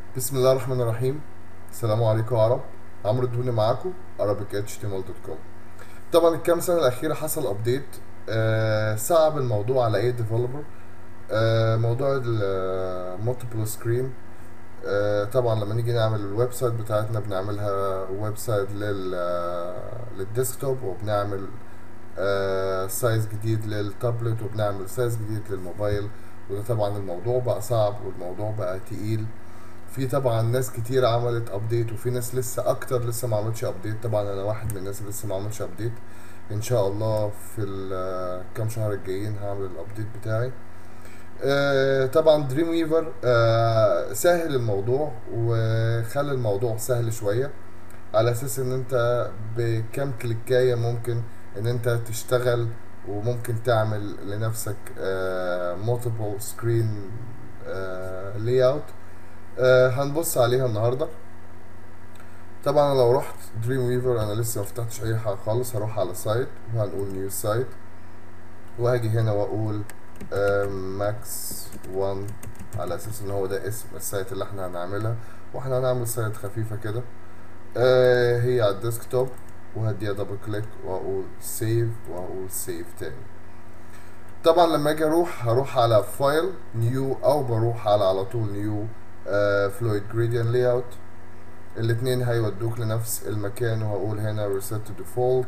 بسم الله الرحمن الرحيم السلام عليكم يا عرب عمرو الدهوني معاكم arabichtml.com طبعا الكام سنه الاخيره حصل ابديت آه صعب الموضوع على اي ديفلوبر آه موضوع المالتيبل سكرين آه طبعا لما نيجي نعمل الويب سايت بتاعتنا بنعملها ويب سايت لل للديسكتوب وبنعمل آه سايز جديد للتابلت وبنعمل سايز جديد للموبايل وده طبعا الموضوع بقى صعب والموضوع بقى تقيل في طبعا ناس كتير عملت ابديت وفي ناس لسه اكتر لسه ما عملتش ابديت طبعا انا واحد من الناس اللي لسه ما عملتش ابديت ان شاء الله في الكام شهر الجايين هعمل الابديت بتاعي آه طبعا دريم ويفر آه سهل الموضوع وخلى الموضوع سهل شويه على اساس ان انت بكام كليكايه ممكن ان انت تشتغل وممكن تعمل لنفسك مالتيبل سكرين لاي اوت هنبص عليها النهارده طبعا لو رحت دريم ويفر انا لسه ما فتحتش اي حاجه خالص هروح على سايت وهنقول نيو سايت وهاجي هنا واقول ماكس 1 على اساس ان هو ده اسم السايت اللي احنا هنعملها واحنا هنعمل سايت خفيفه كده آه هي على الديسكتوب وهديها دبل كليك واقول سيف واقول سيف تاني طبعا لما اجي اروح هروح على فايل نيو او بروح على على طول نيو فلويد جريدينت لاي اوت الاثنين هيودوك لنفس المكان وهقول هنا ريسيت ديفولت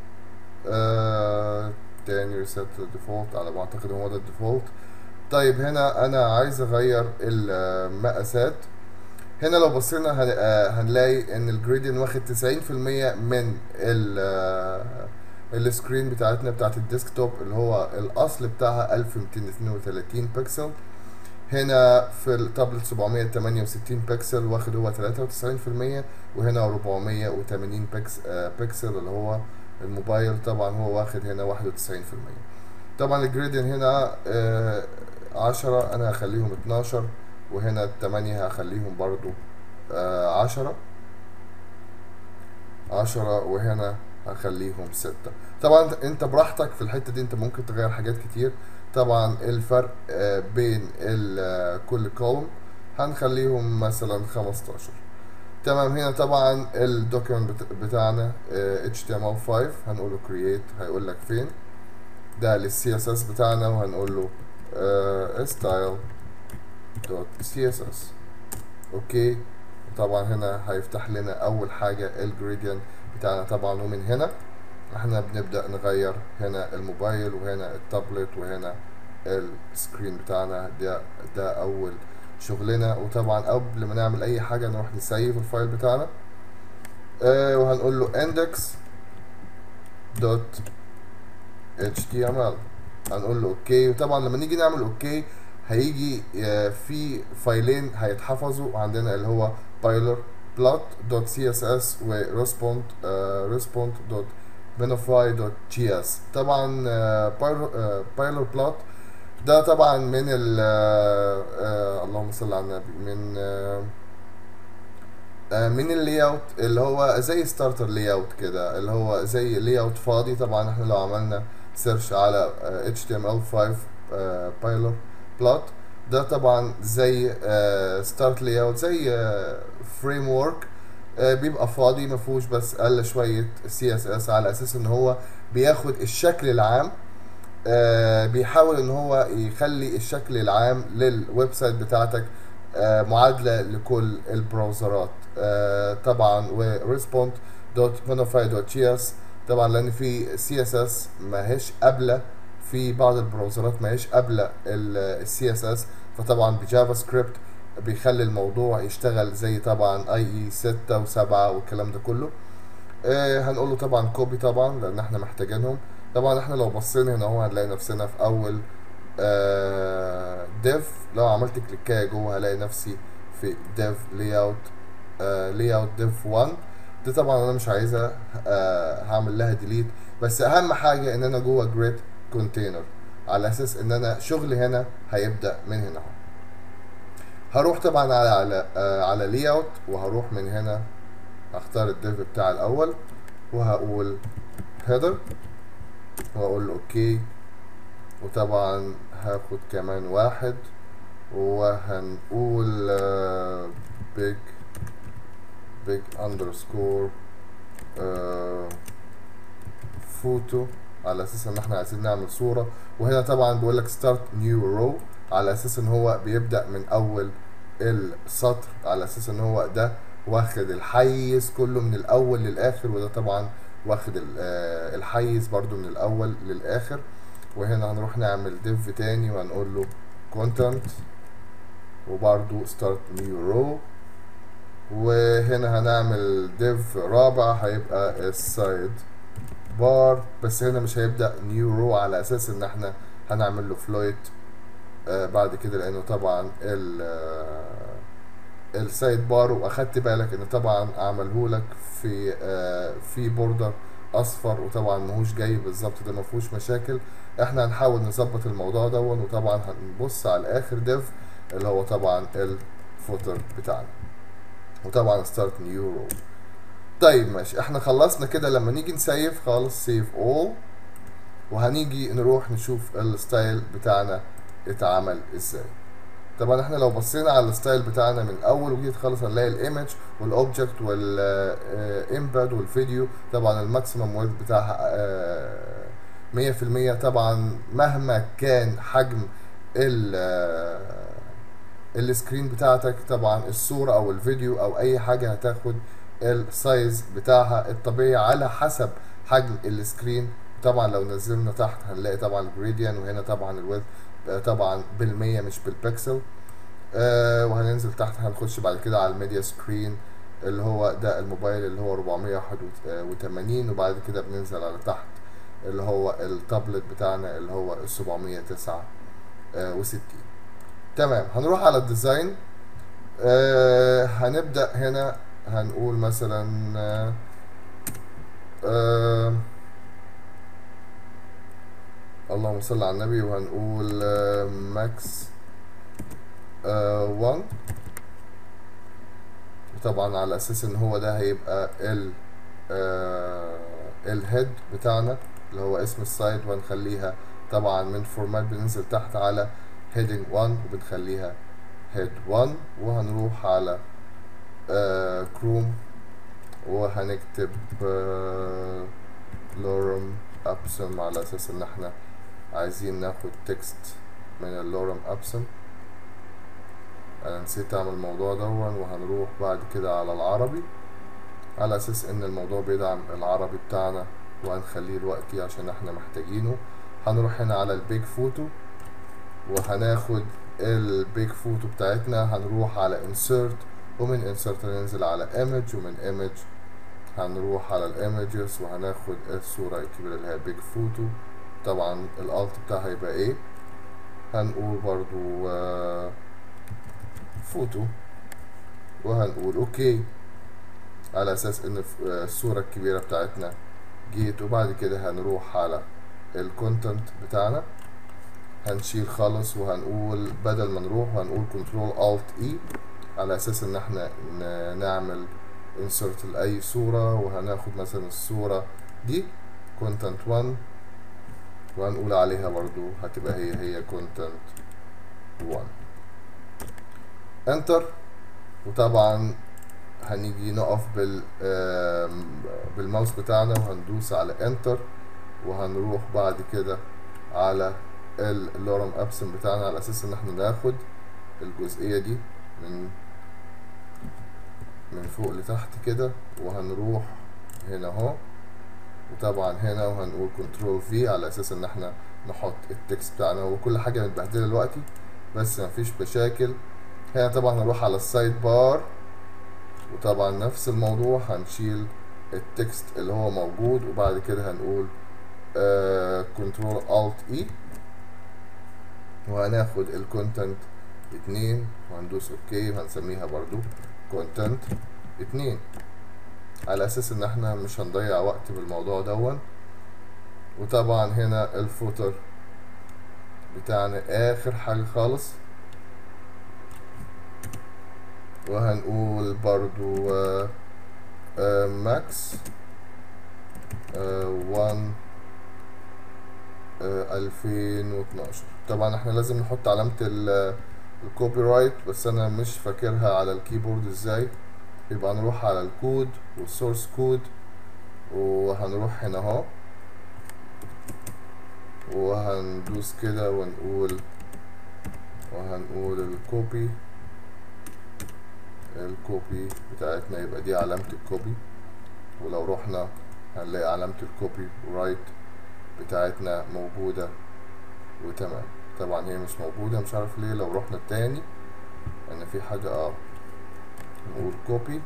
تاني ريسيت ديفولت على ما اعتقد هو ده الديفولت طيب هنا انا عايز اغير المقاسات هنا لو بصينا هنلاقي ان الجريدينت واخد 90% من السكرين بتاعتنا بتاعت الديسكتوب اللي هو الاصل بتاعها 1232 بكسل هنا في التابلت 768 بكسل واخد هو 93% وهنا 480 بكس بكسل اللي هو الموبايل طبعا هو واخد هنا 91% طبعا الجريدينت هنا 10 انا هخليهم 12 وهنا التمانية هخليهم برضو عشرة عشرة وهنا هخليهم ستة طبعا انت براحتك في الحتة دي انت ممكن تغير حاجات كتير طبعا الفرق بين كل كولوم هنخليهم مثلا خمستاشر تمام هنا طبعا الدوكيمنت بتاعنا HTML5 هنقول له create هيقول لك فين ده للسي اس اس بتاعنا وهنقول له style دوت سي اس اس اوكي طبعا هنا هيفتح لنا اول حاجه الجريدينت بتاعنا طبعا ومن هنا احنا بنبدا نغير هنا الموبايل وهنا التابلت وهنا السكرين بتاعنا ده ده اول شغلنا وطبعا قبل ما نعمل اي حاجه نروح نسيف الفايل بتاعنا اه وهنقول له index دوت html هنقول له اوكي وطبعا لما نيجي نعمل اوكي هيجي في فايلين هيتحفظوا عندنا اللي هو بايلر بلوت دوت سي اس اس وريسبوند ريسبوند دوت بنفاي دوت جي اس طبعا بايلر بلوت ده طبعا من ال اللهم صل على النبي من من اللاي اوت اللي هو زي ستارتر لاي اوت كده اللي هو زي لاي اوت فاضي طبعا احنا لو عملنا سيرش على HTML5 بايلر بلوت ده طبعا زي ستارت لاي اوت زي فريم ورك بيبقى فاضي ما فيهوش بس الا شويه سي اس اس على اساس ان هو بياخد الشكل العام بيحاول ان هو يخلي الشكل العام للويب سايت بتاعتك معادله لكل البراوزرات طبعا وريسبوند دوت مونوفاي دوت جي اس طبعا لان في سي اس اس ماهيش قابله في بعض البراوزرات ما هيش قابله السي اس اس فطبعا بجافا سكريبت بيخلي الموضوع يشتغل زي طبعا اي اي 6 و7 والكلام ده كله آه هنقول له طبعا كوبي طبعا لان احنا محتاجينهم طبعا احنا لو بصينا هنا اهو هنلاقي نفسنا في اول آه ديف لو عملت كليكايه جوه هلاقي نفسي في ديف لاي اوت لاي اوت ديف 1 دي طبعا انا مش عايزها آه هعمل لها ديليت بس اهم حاجه ان انا جوه جريد كونتينر على اساس ان انا شغلي هنا هيبدا من هنا اهو هروح طبعا على على آه على لاي اوت وهروح من هنا هختار الديف بتاع الاول وهقول هيدر واقول له اوكي وطبعا هاخد كمان واحد وهنقول big big underscore آه فوتو على اساس ان احنا عايزين نعمل صورة وهنا طبعا بيقول لك start new row على اساس ان هو بيبدأ من اول السطر على اساس ان هو ده واخد الحيز كله من الاول للاخر وده طبعا واخد ال- آه، الحيز برضو من الاول للاخر وهنا هنروح نعمل div تاني وهنقول له content وبرضو start new row وهنا هنعمل div رابع هيبقى السايد بار بس هنا مش هيبدأ new row على اساس ان احنا هنعمل له float آه بعد كده لانه طبعا ال آه السايد بار واخدت بالك ان طبعا عمله لك في آه في بوردر اصفر وطبعا ماهوش جاي بالظبط ده ما فيهوش مشاكل احنا هنحاول نظبط الموضوع دون وطبعا هنبص على الاخر ديف اللي هو طبعا الفوتر بتاعنا وطبعا ستارت نيو رو طيب ماشي احنا خلصنا كده لما نيجي نسيف خالص سيف اول وهنيجي نروح نشوف الستايل بتاعنا اتعمل ازاي طبعا احنا لو بصينا على الستايل بتاعنا من الاول وجيت خالص هنلاقي الايمج والاوبجكت والامباد والفيديو طبعا الماكسيمم ويدث بتاعها آه، 100% طبعا مهما كان حجم ال آه، السكرين بتاعتك طبعا الصورة او الفيديو او اي حاجة هتاخد السايز بتاعها الطبيعي على حسب حجم السكرين طبعا لو نزلنا تحت هنلاقي طبعا الجريديان وهنا طبعا الويدث طبعا بالمية مش بالبكسل آه وهننزل تحت هنخش بعد كده على الميديا سكرين اللي هو ده الموبايل اللي هو 481 وبعد كده بننزل على تحت اللي هو التابلت بتاعنا اللي هو ال 769 تمام هنروح على الديزاين آه هنبدأ هنا هنقول مثلا آه آه اللهم صل على النبي وهنقول آه ماكس آه 1 وطبعا على اساس ان هو ده هيبقى ال آه الهيد بتاعنا اللي هو اسم السايد وهنخليها طبعا من فورمات بننزل تحت على heading 1 وبنخليها head 1 وهنروح على آه كروم وهنكتب آه لورم ابسم على اساس ان احنا عايزين ناخد تكست من اللورم ابسم انا نسيت اعمل الموضوع دون وهنروح بعد كده على العربي على اساس ان الموضوع بيدعم العربي بتاعنا وهنخليه دلوقتي عشان احنا محتاجينه هنروح هنا على البيج فوتو وهناخد البيج فوتو بتاعتنا هنروح على insert ومن insert هننزل على image ومن image هنروح على الايمجز وهناخد الصورة الكبيرة اللي هي بيج فوتو طبعا الالت بتاعها هيبقى ايه هنقول برضو آه فوتو وهنقول اوكي على اساس ان الصورة الكبيرة بتاعتنا جيت وبعد كده هنروح على الكونتنت بتاعنا هنشيل خالص وهنقول بدل ما نروح هنقول كنترول الت اي على اساس ان احنا نعمل insert لأي صورة وهناخد مثلا الصورة دي content 1 وهنقول عليها برضو هتبقى هي هي content 1 enter وطبعا هنيجي نقف بال بالماوس بتاعنا وهندوس على enter وهنروح بعد كده على اللورم ابسم بتاعنا على اساس ان احنا ناخد الجزئية دي من من فوق لتحت كده وهنروح هنا اهو وطبعا هنا وهنقول كنترول في على اساس ان احنا نحط التكست بتاعنا وكل حاجه متبهدله دلوقتي بس مفيش مشاكل هنا طبعا هنروح على السايد بار وطبعا نفس الموضوع هنشيل التكست اللي هو موجود وبعد كده هنقول كنترول الت اي وهناخد الكونتنت اتنين وهندوس اوكي وهنسميها برضو كونتنت اتنين على اساس ان احنا مش هنضيع وقت بالموضوع دون وطبعا هنا الفوتر بتاعنا اخر حاجة خالص وهنقول برضو آه آه ماكس وان الفين واتناشر طبعا احنا لازم نحط علامة الكوبي رايت بس انا مش فاكرها على الكيبورد ازاي يبقى نروح على الكود والسورس كود وهنروح هنا اهو وهندوس كده ونقول وهنقول الكوبي الكوبي بتاعتنا يبقى دي علامة الكوبي ولو رحنا هنلاقي علامة الكوبي رايت بتاعتنا موجودة وتمام طبعا هي مش موجودة مش عارف ليه لو رحنا التاني ان في حاجة اه نقول كوبي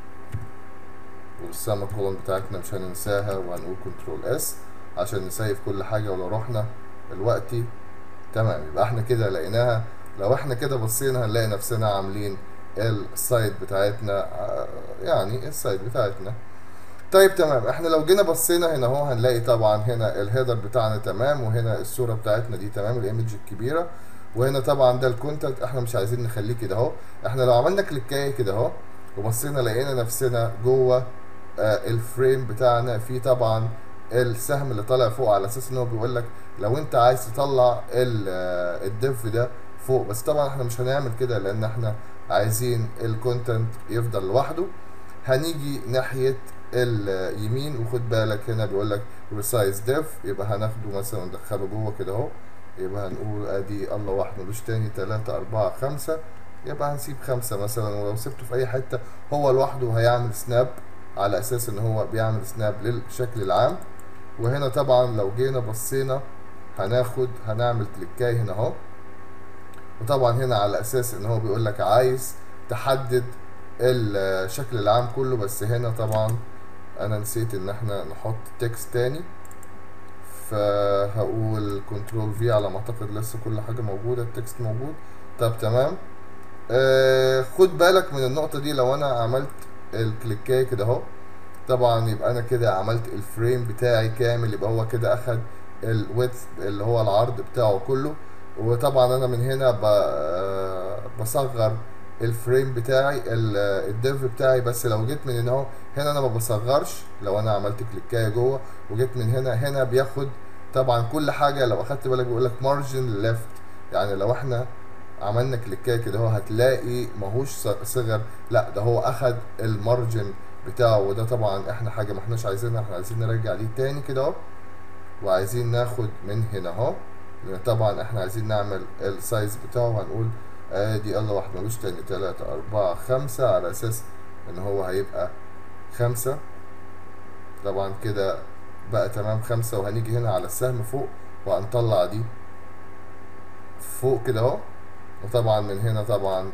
والسما كولون بتاعتنا مش هننساها وهنقول كنترول اس عشان نسيف كل حاجة ولو رحنا دلوقتي تمام يبقى احنا كده لقيناها لو احنا كده بصينا هنلاقي نفسنا عاملين السايد بتاعتنا يعني السايد بتاعتنا طيب تمام احنا لو جينا بصينا هنا اهو هنلاقي طبعا هنا الهيدر بتاعنا تمام وهنا الصورة بتاعتنا دي تمام الايمج الكبيرة وهنا طبعا ده الكونتنت احنا مش عايزين نخليه كده اهو احنا لو عملنا كليكايه كده اهو وبصينا لقينا نفسنا جوه آه الفريم بتاعنا في طبعا السهم اللي طالع فوق على اساس ان هو بيقول لك لو انت عايز تطلع الديف ده فوق بس طبعا احنا مش هنعمل كده لان احنا عايزين الكونتنت يفضل لوحده هنيجي ناحيه اليمين وخد بالك هنا بيقول لك ريسايز ديف يبقى هناخده مثلا ندخله جوه كده اهو يبقى هنقول ادي الله واحد ملوش تاني تلاتة أربعة خمسة يبقى هنسيب خمسة مثلا ولو سبته في أي حتة هو لوحده هيعمل سناب على أساس إن هو بيعمل سناب للشكل العام وهنا طبعا لو جينا بصينا هناخد هنعمل كليكاي هنا اهو وطبعا هنا على اساس ان هو بيقول لك عايز تحدد الشكل العام كله بس هنا طبعا انا نسيت ان احنا نحط تكست تاني فهقول كنترول في على ما اعتقد لسه كل حاجه موجوده التكست موجود طب تمام آه خد بالك من النقطه دي لو انا عملت الكليكايه كده اهو طبعا يبقى انا كده عملت الفريم بتاعي كامل يبقى هو كده اخد الويدث اللي هو العرض بتاعه كله وطبعا انا من هنا بصغر الفريم بتاعي الديف بتاعي بس لو جيت من هنا اهو هنا انا ما بصغرش لو انا عملت كليكايه جوه وجيت من هنا هنا بياخد طبعا كل حاجه لو اخدت بالك بيقول لك مارجن ليفت يعني لو احنا عملنا كليكايه كده اهو هتلاقي ماهوش صغر لا ده هو اخد المارجن بتاعه وده طبعا احنا حاجه ما احناش عايزينها احنا عايزين نرجع ليه تاني كده اهو وعايزين ناخد من هنا اهو لان طبعا احنا عايزين نعمل السايز بتاعه هنقول ادي الله واحد ملوش تاني تلاتة اربعة خمسة على اساس ان هو هيبقى خمسة طبعا كده بقى تمام خمسة وهنيجي هنا على السهم فوق وهنطلع دي فوق كده اهو وطبعا من هنا طبعا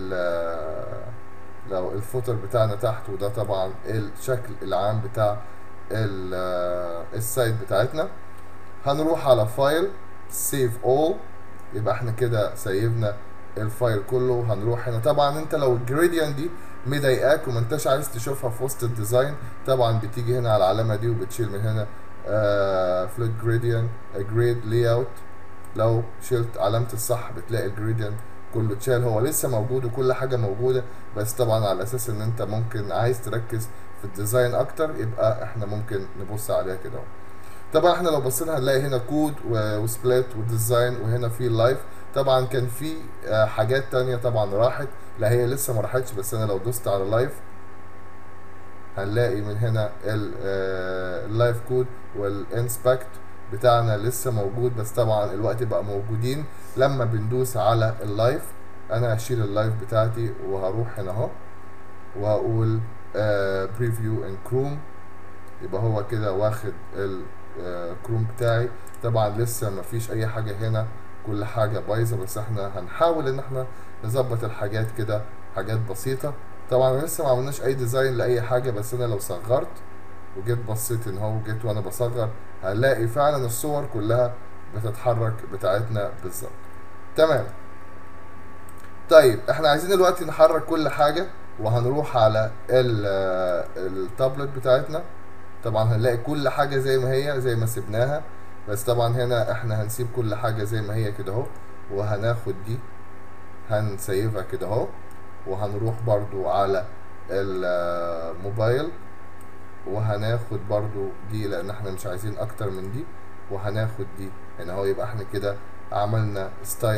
لو الفوتر بتاعنا تحت وده طبعا الشكل العام بتاع السايت بتاعتنا هنروح على فايل سيف اول يبقى احنا كده سيفنا الفايل كله هنروح هنا طبعا انت لو الجريديان دي مضايقاك وما انتش عايز تشوفها في وسط الديزاين طبعا بتيجي هنا على العلامه دي وبتشيل من هنا فلوت جريديان جريد لاي اوت لو شلت علامه الصح بتلاقي الجريديان كله اتشال هو لسه موجود وكل حاجه موجوده بس طبعا على اساس ان انت ممكن عايز تركز في الديزاين اكتر يبقى احنا ممكن نبص عليها كده اهو طبعا احنا لو بصينا هنلاقي هنا كود وسبليت وديزاين وهنا في لايف طبعا كان في حاجات تانية طبعا راحت لا هي لسه ما راحتش بس انا لو دوست على لايف هنلاقي من هنا اللايف كود والانسبكت بتاعنا لسه موجود بس طبعا الوقت بقى موجودين لما بندوس على اللايف انا هشيل اللايف بتاعتي وهروح هنا اهو وهقول بريفيو ان كروم يبقى هو كده واخد الكروم بتاعي طبعا لسه ما فيش اي حاجه هنا كل حاجه بايظه بس احنا هنحاول ان احنا نظبط الحاجات كده حاجات بسيطه طبعا لسه ما عملناش اي ديزاين لاي حاجه بس انا لو صغرت وجيت بصيت ان هو جيت وانا بصغر هنلاقي فعلا الصور كلها بتتحرك بتاعتنا بالظبط تمام طيب احنا عايزين دلوقتي نحرك كل حاجه وهنروح على التابلت بتاعتنا طبعا هنلاقي كل حاجه زي ما هي زي ما سيبناها بس طبعا هنا احنا هنسيب كل حاجه زي ما هي كده اهو وهناخد دي هنسيبها كده اهو وهنروح برضو على الموبايل وهناخد برضو دي لان احنا مش عايزين اكتر من دي وهناخد دي هنا اهو يبقى احنا كده عملنا ستايل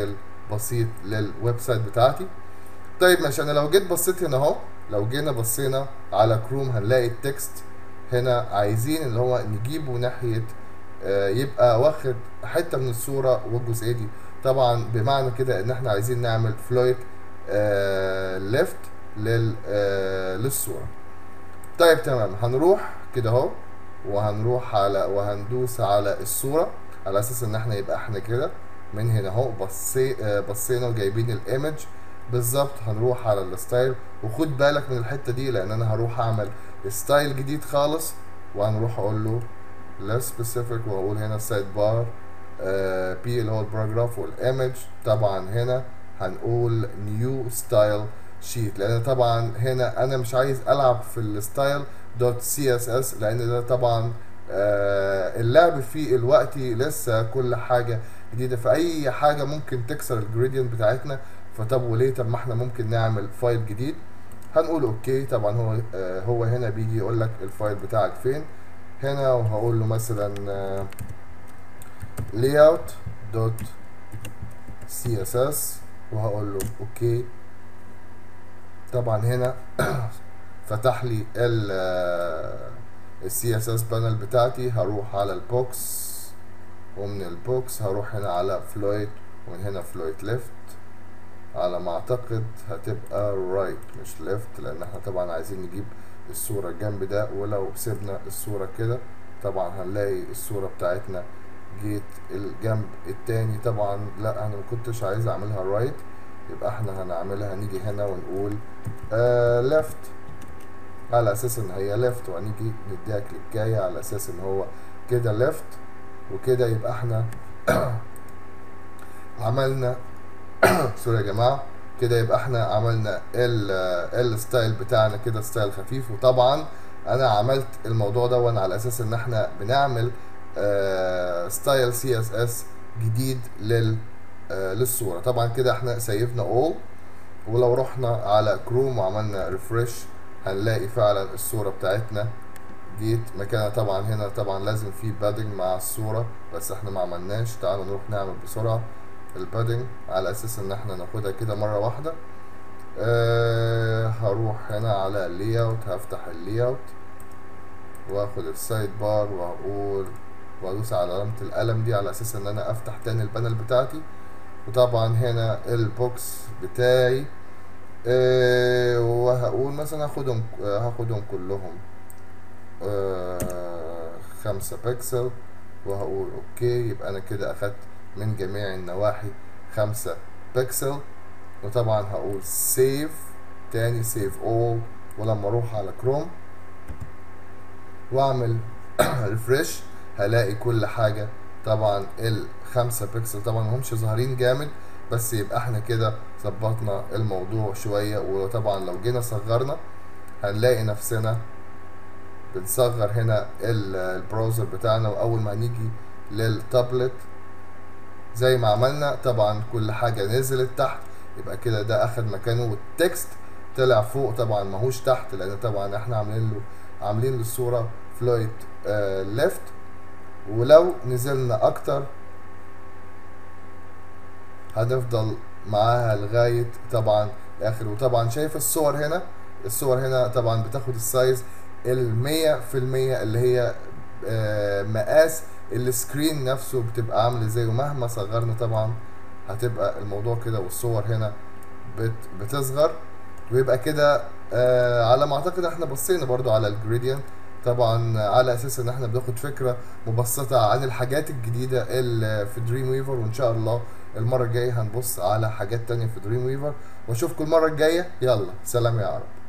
بسيط للويب سايت بتاعتي طيب ماشي انا لو جيت بصيت هنا اهو لو جينا بصينا على كروم هنلاقي التكست هنا عايزين اللي هو نجيبه ناحية آه، يبقى واخد حتة من الصورة والجزئية دي طبعا بمعنى كده ان احنا عايزين نعمل فلويت ليفت لل آه، للصورة طيب تمام هنروح كده اهو وهنروح على وهندوس على الصورة على اساس ان احنا يبقى احنا كده من هنا اهو بصي آه، بصينا وجايبين الايمج بالظبط هنروح على الستايل وخد بالك من الحتة دي لان انا هروح اعمل ستايل جديد خالص وهنروح اقول له less specific وهقول هنا سايد بار بي اللي هو الباراجراف والايمج طبعا هنا هنقول نيو ستايل شيت لان طبعا هنا انا مش عايز العب في الستايل دوت سي اس اس لان ده طبعا آه، اللعب فيه الوقتي لسه كل حاجه جديده فاي حاجه ممكن تكسر الجريدينت بتاعتنا فطب وليه طب ما احنا ممكن نعمل فايل جديد هنقول اوكي طبعا هو آه، هو هنا بيجي يقول لك الفايل بتاعك فين هنا وهقول له مثلا آه، layout دوت سي اس اس وهقول له اوكي طبعا هنا فتح لي ال السي اس اس بانل بتاعتي هروح على البوكس ومن البوكس هروح هنا على فلويت ومن هنا فلويت ليفت على ما اعتقد هتبقى رايت right مش ليفت لان احنا طبعا عايزين نجيب الصورة الجنب ده ولو سيبنا الصورة كده طبعا هنلاقي الصورة بتاعتنا جيت الجنب التاني طبعا لا انا ما كنتش عايز اعملها رايت right يبقى احنا هنعملها هنيجي هنا ونقول آه ليفت على اساس ان هي ليفت وهنيجي نديها كليكايه على اساس ان هو كده ليفت وكده يبقى احنا عملنا سوري يا جماعه كده يبقى احنا عملنا ال الستايل بتاعنا كده ستايل خفيف وطبعا انا عملت الموضوع ده وانا على اساس ان احنا بنعمل آه ستايل سي اس اس جديد لل آه للصوره طبعا كده احنا سيفنا اول ولو رحنا على كروم وعملنا ريفرش هنلاقي فعلا الصورة بتاعتنا جيت مكانها طبعا هنا طبعا لازم في بادنج مع الصورة بس احنا ما عملناش تعالوا نروح نعمل بسرعة البادنج على اساس ان احنا ناخدها كده مرة واحدة أه هروح هنا على اللي اوت هفتح اللي اوت واخد السايد بار وهقول وادوس على علامة القلم دي على اساس ان انا افتح تاني البانل بتاعتي وطبعا هنا البوكس بتاعي أه وهقول مثلا هاخدهم هاخدهم كلهم أه خمسة بكسل وهقول اوكي يبقى انا كده اخدت من جميع النواحي خمسة بكسل وطبعا هقول سيف تاني سيف اول ولما اروح على كروم واعمل ريفرش هلاقي كل حاجة طبعا الخمسة بكسل طبعا مهمش ظاهرين جامد بس يبقى احنا كده ظبطنا الموضوع شوية وطبعا لو جينا صغرنا هنلاقي نفسنا بنصغر هنا البراوزر بتاعنا واول ما نيجي للتابلت زي ما عملنا طبعا كل حاجة نزلت تحت يبقى كده ده اخد مكانه والتكست طلع فوق طبعا ماهوش تحت لان طبعا احنا عاملين له عاملين للصورة فلويت آه ليفت ولو نزلنا اكتر هنفضل معاها لغاية طبعا الاخر وطبعا شايف الصور هنا الصور هنا طبعا بتاخد السايز المية في المية اللي هي آه مقاس السكرين نفسه بتبقى عامل ازاي ومهما صغرنا طبعا هتبقى الموضوع كده والصور هنا بت بتصغر ويبقى كده آه على ما اعتقد احنا بصينا برضو على الجريدينت طبعا على اساس ان احنا بناخد فكره مبسطه عن الحاجات الجديده اللي في دريم ويفر وان شاء الله المره الجايه هنبص على حاجات تانية في دريم ويفر واشوفكم المره الجايه يلا سلام يا عرب